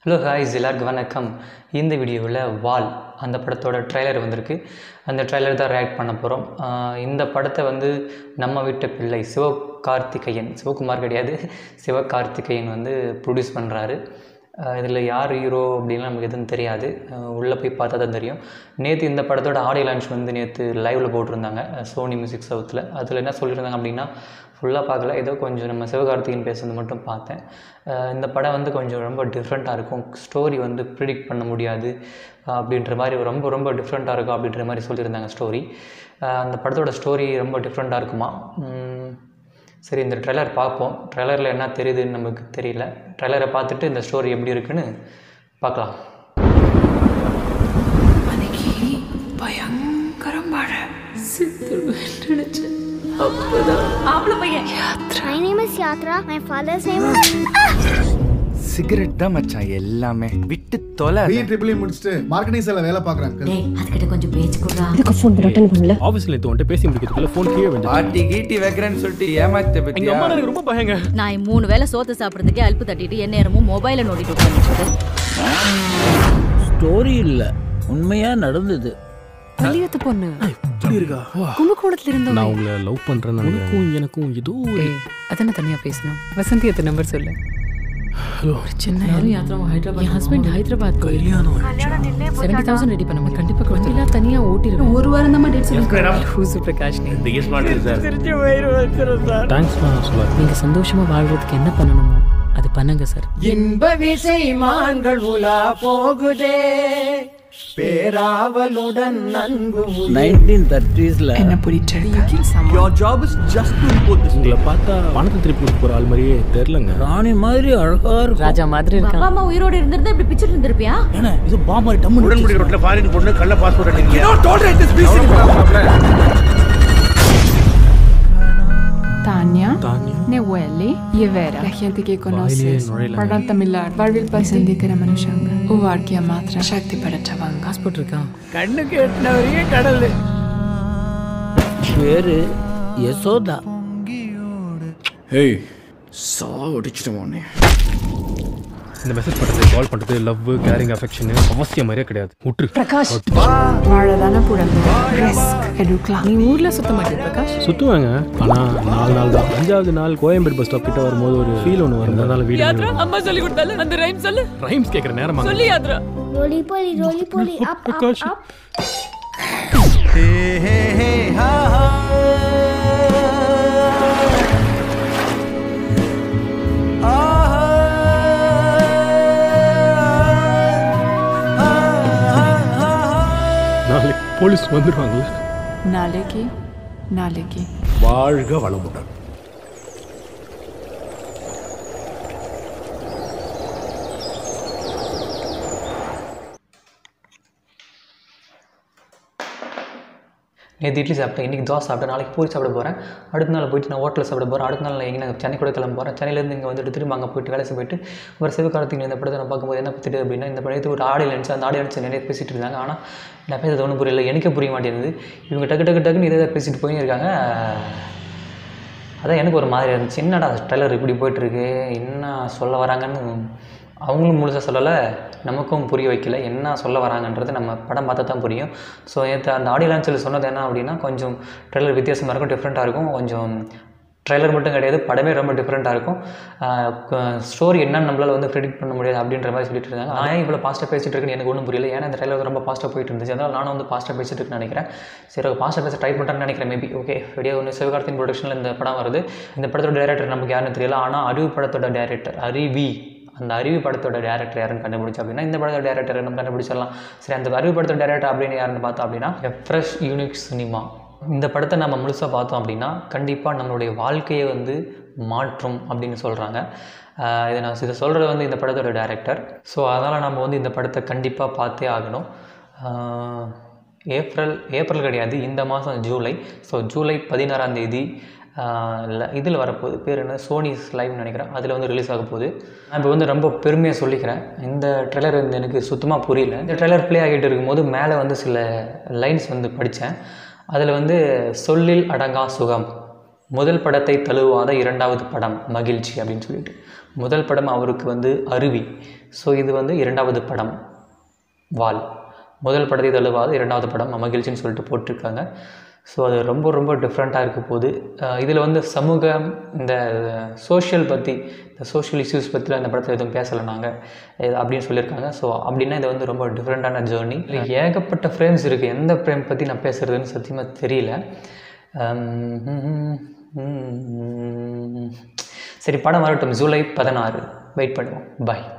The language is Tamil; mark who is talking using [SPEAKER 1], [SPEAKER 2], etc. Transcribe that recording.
[SPEAKER 1] ஹலோ ஹாய்ஸ் எல்லாருக்கும் வணக்கம் இந்த வீடியோவில் வால் அந்த படத்தோட ட்ரைலர் வந்திருக்கு அந்த ட்ரைலர் தான் ரியாக்ட் பண்ண போகிறோம் இந்த படத்தை வந்து நம்ம வீட்டு பிள்ளை சிவகார்த்திகேயன் சிவகுமார் கிடையாது சிவகார்த்திகேயன் வந்து ப்ரொடியூஸ் பண்ணுறாரு இதில் யார் ஹீரோ அப்படின்லாம் நமக்கு எதுவும் தெரியாது உள்ளே போய் பார்த்தா தான் தெரியும் நேற்று இந்த படத்தோட ஆடியோ லான்ச் வந்து நேற்று லைவில் போட்டிருந்தாங்க சோனி மியூசிக் சவுத்தில் அதில் என்ன சொல்லியிருந்தாங்க அப்படின்னா ஃபுல்லாக பார்க்கல ஏதோ கொஞ்சம் நம்ம சிவகார்த்திகேயன் பேசுறது மட்டும் பார்த்தேன் அஹ் இந்த படம் வந்து கொஞ்சம் ரொம்ப டிஃப்ரெண்ட்டாக இருக்கும் ஸ்டோரி வந்து ப்ரிடிக்ட் பண்ண முடியாது அப்படின்ற மாதிரி ரொம்ப ரொம்ப டிஃப்ரெண்ட்டாக இருக்கும் அப்படின்ற மாதிரி சொல்லியிருந்தாங்க ஸ்டோரி அந்த படத்தோட ஸ்டோரி ரொம்ப டிஃப்ரெண்ட்டாக இருக்குமா உம், சரி இந்த ட்ரெய்லர் பார்ப்போம் ட்ரெய்லரில் என்ன தெரியுதுன்னு நமக்கு தெரியல ட்ரெய்லரை பார்த்துட்டு இந்த ஸ்டோரி எப்படி இருக்குன்னு பார்க்கலாம்
[SPEAKER 2] அன்னைக்கு பயங்கரம் மழை சித்துருவேன் நினைச்சேன் அப்பதான் ஆம்பளை பையன்
[SPEAKER 3] My name is Yatra. My father's name is.
[SPEAKER 4] Cigarette தான் மச்சான் எல்லாமே விட்டு தொலை
[SPEAKER 5] பிஇ ட்ரிபிள் முடிச்சுட்டு மார்க்கெட்டிங் செல்ல வேலை பார்க்குறேன்
[SPEAKER 6] டேய் அதுக்கிட்ட கொஞ்சம் பேச்சு கொடுறா
[SPEAKER 7] ஆஃபீஸ்ல இருந்து வந்துட்டு பேசி முடிக்கிறதுக்குள்ள ஃபோன் கீழே வந்து
[SPEAKER 4] பாட்டி கீட்டி வைக்கிறேன்னு சொல்லிட்டு ஏமாத்த
[SPEAKER 7] எங்க
[SPEAKER 4] பத்தியா
[SPEAKER 7] அம்மா எனக்கு ரொம்ப பயங்க
[SPEAKER 6] நான் மூணு வேளை சோத்து சாப்பிடுறதுக்கே அல்பு தட்டிட்டு என் நேரமும் மொபைலை நோண்டிட்டு உட்காந்துட்டு
[SPEAKER 8] ஸ்டோரி இல்ல உண்மையா நடந்தது
[SPEAKER 2] கல்யாணத்து பொண்ணு கும்பகோணத்துல இருந்தோம்
[SPEAKER 7] நான் உங்களை லவ் பண்றேன்னு உனக்கும் எனக்கும் ஏதோ ஒரு
[SPEAKER 2] அதானே தனியா பேசணும் வசந்தி அத்த நம்பர் சொல்லு
[SPEAKER 7] ஹலோ
[SPEAKER 2] சென்னை என் ஹஸ்பண்ட் ஹைதராபாத் கல்யாணம் செவன்டி தௌசண்ட் ரெடி பண்ண கண்டிப்பா வண்டிலாம் தனியா ஓட்டிருக்கோம் ஒரு வாரம் தான் டேட் சொல்லி ஹூசு பிரகாஷ்
[SPEAKER 7] தேங்க்ஸ் நான் சொல்ல
[SPEAKER 2] நீங்க சந்தோஷமா வாழ்றதுக்கு என்ன பண்ணணுமோ அது பண்ணுங்க சார்
[SPEAKER 8] இன்ப விசை மான்கள் உலா போகுதே பேராவலுடன் நன்கு நைன்டீன் தேர்ட்டிஸ்ல
[SPEAKER 2] என்ன பிடிச்ச
[SPEAKER 7] உங்களை பார்த்தா பணத்தை திருப்பி கொடுக்க போற ஆள் மாதிரியே தெரிலங்க
[SPEAKER 8] ராணி மாதிரி அழகா இருக்கும்
[SPEAKER 2] ராஜா மாதிரி இருக்கான்
[SPEAKER 6] அப்பா அம்மா உயிரோடு இருந்திருந்தா இப்படி பிச்சுட்டு இருந்திருப்பியா
[SPEAKER 8] இது பாமாரி டம்மு
[SPEAKER 9] உடன்படி ரோட்ல ஃபாரின் பொண்ணு கள்ள பாஸ்போர்ட் அடிங்க
[SPEAKER 10] Tania,
[SPEAKER 7] தானியா
[SPEAKER 10] Newelli e Vera. La gente che conosces.
[SPEAKER 7] Vaile, Norela.
[SPEAKER 10] Pardon Tamilar. Varvil Pasandikara Manushanga. Uvarkia Matra. Shakti Padachavanga.
[SPEAKER 2] Passport இருக்கான்
[SPEAKER 8] கண்ணு கேட்டினவரையே கடல் பேரு யசோதா
[SPEAKER 9] ஏய் சாவடிச்சிட்டு உடனே
[SPEAKER 7] இந்த மெசேஜ் பண்றது கால் பண்றது லவ் கேரிங் அஃபெக்ஷன் அவசியம் மாதிரியே கிடையாது விட்டுரு
[SPEAKER 2] Prakash
[SPEAKER 10] Varadana Purandu. Risk. Edukla.
[SPEAKER 2] நீ ஊர்ல சுத்த மாட்டியா பிரகாஷ்
[SPEAKER 7] சுத்துவாங்க ஆனா நாலு நாள் தான் அஞ்சாவது நாள் கோயம்பேடு பஸ் ஸ்டாப் கிட்ட வரும்போது ஒரு ஃபீல் ஒன்று வரும் அதனால வீடு
[SPEAKER 2] அம்மா சொல்லி கொடுத்தால அந்த ரைம் சொல்லு
[SPEAKER 7] ரைம்ஸ் கேட்குற நேரமா
[SPEAKER 2] சொல்லி யாத்ரா
[SPEAKER 3] Roly poly, roly poly, up, up,
[SPEAKER 7] Prakash.
[SPEAKER 3] up.
[SPEAKER 7] நாளைக்கு போலீஸ் வந்துடுவாங்கல்ல
[SPEAKER 10] Naleki. Naleki.
[SPEAKER 9] வாழ்க வளமுடன்
[SPEAKER 1] நேற்று இட்லி சாப்பிட்டேன் இன்றைக்கி தோசை சாப்பிட்டேன் நாளைக்கு பூரி சாப்பிட போகிறேன் அடுத்த நாள் போயிட்டு நான் ஹோட்டலில் சாப்பிட போகிறேன் அடுத்த நாள் நான் எங்கே சென்னை கூட கிளம்ப போகிறேன் சென்னையிலேருந்து இங்கே வந்துட்டு திரும்ப அங்கே போயிட்டு வேலை போயிட்டு ஒரு சிவகார்த்திகை இந்த படத்தை நான் பார்க்கும்போது என்ன பற்றிட்டு அப்படின்னா இந்த படத்தை ஒரு ஆடியோ நினச்சி அந்த ஆடியோ நினச்சி நிறைய பேசிகிட்டு இருந்தாங்க ஆனால் நான் பேசுறது ஒன்றும் புரியல எனக்கே புரிய மாட்டேங்குது இவங்க டக்கு டக்கு டக்குன்னு இதை பேசிட்டு போயின்னு இருக்காங்க அதான் எனக்கு ஒரு மாதிரி இருந்துச்சு என்னடா ட்ரெய்லர் இப்படி போயிட்டுருக்கு என்ன சொல்ல வராங்கன்னு அவங்களும் முழுசாக சொல்லலை நமக்கும் புரிய வைக்கல என்ன சொல்ல வராங்கன்றது நம்ம படம் பார்த்தா தான் புரியும் ஸோ நேற்று அந்த ஆடியோ லான்ச்சில் சொன்னது என்ன அப்படின்னா கொஞ்சம் ட்ரெய்லர் வித்தியாசமாக இருக்கும் டிஃப்ரெண்ட்டாக இருக்கும் கொஞ்சம் ட்ரெய்லர் மட்டும் கிடையாது படமே ரொம்ப டிஃப்ரெண்ட்டாக இருக்கும் ஸ்டோரி என்னன்னு நம்மளால் வந்து ப்ரிடிக்ட் பண்ண முடியாது அப்படின்ற மாதிரி சொல்லிட்டு இருந்தாங்க நான் ஏன் இவ்வளோ பாஸ்ட்டாக பேசிட்டு இருக்குன்னு எனக்கு ஒன்றும் புரியல ஏன்னா இந்த ட்ரெய்லர் ரொம்ப பாஸ்ட்டாக போயிட்டு இருந்துச்சு அதனால் நானும் வந்து பாஸ்ட்டாக பேசிட்டு இருக்குன்னு நினைக்கிறேன் சரி பாஸ்ட்டாக பேச ட்ரை பண்ணுறேன்னு நினைக்கிறேன் மேபி ஓகே வெளியே ஒன்று சிவகார்த்தின் ப்ரொடக்ஷனில் இந்த படம் வருது இந்த படத்தோட டேரக்டர் நமக்கு யாருன்னு தெரியல ஆனால் அறிவு படத்தோட டேரக்டர் அருவி அந்த அறிவு படத்தோட டேரக்டர் யாருன்னு கண்டுபிடிச்சு அப்படின்னா இந்த படத்தோட டேரக்டர் நம்ம கண்டுபிடிச்சிடலாம் சரி அந்த அறிவு படத்தோட டேரக்டர் அப்படின்னு யாருன்னு பார்த்தோம் அப்படின்னா ஃப்ரெஷ் யூனிக் சினிமா இந்த படத்தை நம்ம முழுசாக பார்த்தோம் அப்படின்னா கண்டிப்பாக நம்மளுடைய வாழ்க்கையை வந்து மாற்றும் அப்படின்னு சொல்கிறாங்க இதை நான் இதை சொல்கிறது வந்து இந்த படத்தோட டேரக்டர் ஸோ அதனால் நம்ம வந்து இந்த படத்தை கண்டிப்பாக பார்த்தே ஆகணும் ஆஹ் ஏப்ரல் ஏப்ரல் கிடையாது இந்த மாதம் ஜூலை ஸோ ஜூலை பதினாறாம் தேதி இதில் வரப்போகுது பேர் என்ன சோனிஸ் லைவ்னு நினைக்கிறேன் அதில் வந்து ரிலீஸ் ஆக போகுது நான் இப்போ வந்து ரொம்ப பெருமையாக சொல்லிக்கிறேன் இந்த ட்ரெய்லர் வந்து எனக்கு சுத்தமாக புரியல இந்த ட்ரெய்லர் ப்ளே ஆகிட்டு இருக்கும்போது மேலே வந்து சில லைன்ஸ் வந்து படித்தேன் அதில் வந்து சொல்லில் அடங்கா சுகம் முதல் படத்தை தழுவாத இரண்டாவது படம் மகிழ்ச்சி அப்படின்னு சொல்லிட்டு முதல் படம் அவருக்கு வந்து அருவி ஸோ இது வந்து இரண்டாவது படம் வால் முதல் படத்தை தழுவாத இரண்டாவது படம் மகிழ்ச்சின்னு சொல்லிட்டு போட்டிருக்காங்க ஸோ அது ரொம்ப ரொம்ப டிஃப்ரெண்ட்டாக இருக்க போகுது இதில் வந்து சமூகம் இந்த சோஷியல் பற்றி இந்த சோஷியல் இஷ்யூஸ் பற்றிலாம் அந்த படத்தில் எதுவும் பேசலை நாங்கள் இது அப்படின்னு சொல்லியிருக்காங்க ஸோ அப்படின்னா இது வந்து ரொம்ப டிஃப்ரெண்ட்டான ஜேர்னி ஏகப்பட்ட ஃப்ரேம்ஸ் இருக்குது எந்த ஃப்ரேம் பற்றி நான் பேசுகிறதுன்னு சத்தியமாக தெரியல உம், சரி படம் வரட்டும் ஜூலை பதினாறு வெயிட் பண்ணுவோம் பாய்